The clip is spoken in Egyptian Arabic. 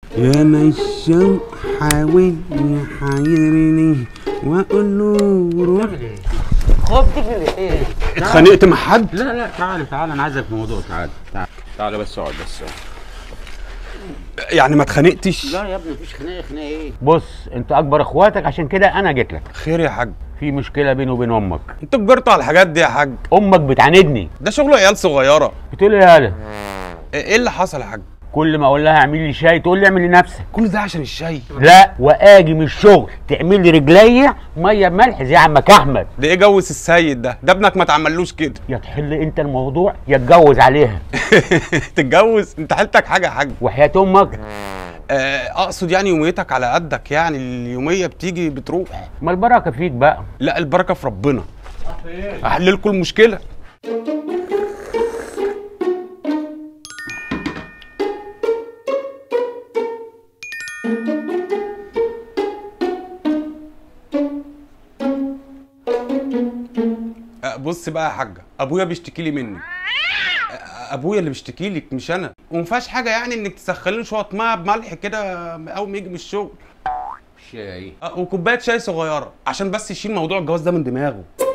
يا مشوق حاول يحيرني واقول له روح خد تجري ايه اتخانقت مع حد لا لا تعال تعال انا عايزك في موضوع تعال تعال تعال بس اقعد بس اقعد. يعني ما اتخانقتش لا يا ابني مفيش خناقه خناقه ايه بص انت اكبر اخواتك عشان كده انا جيت لك خير يا حاج في مشكله بيني وبين امك انتوا كبرتوا على الحاجات دي يا حاج امك بتعاندني ده شغل عيال صغيره بتقول لي يالا ايه اللي حصل يا حاج كل ما اقول لها اعمل لي شاي تقول لي اعمل لنفسك كل ده عشان الشاي لا واجي من الشغل تعمل لي رجليا ميه بملح زي عمك احمد ده ايه جوز السيد ده ده ابنك ما تعملوش كده يا تحل انت الموضوع يا تجوز عليها تتجوز انت حالتك حاجه يا حاج وحياه امك آه، اقصد يعني يوميتك على قدك يعني اليوميه بتيجي بتروح ما البركه فيك بقى لا البركه في ربنا احل لكم المشكله آه، بص بقى يا حاجه ابويا بيشتكي لي مني آه، ابويا اللي بيشتكي لك مش انا وما فيهاش حاجه يعني انك تسخني له شويه ميه بملح كده اول ما يجي من الشغل شاي آه، وكوبايه شاي صغيره عشان بس يشيل موضوع الجواز ده من دماغه